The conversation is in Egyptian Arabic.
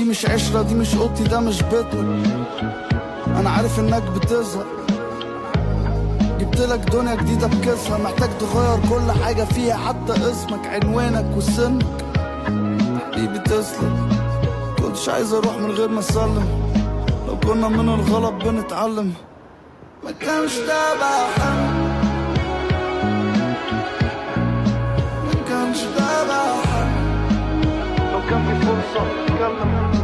مش عشرة دي مش اوضتي ده مش بيتنا انا عارف انك بتزهق جبتلك دنيا جديدة بكسرة محتاج تغير كل حاجة فيها حتى اسمك عنوانك وسنك حبيبي تسلم كنتش عايز اروح من غير ما اسلم لو كنا من الغلط بنتعلم ما كانش ده بقى حلم ما كانش ده بقى حلم لو كان في فرصة اتكلم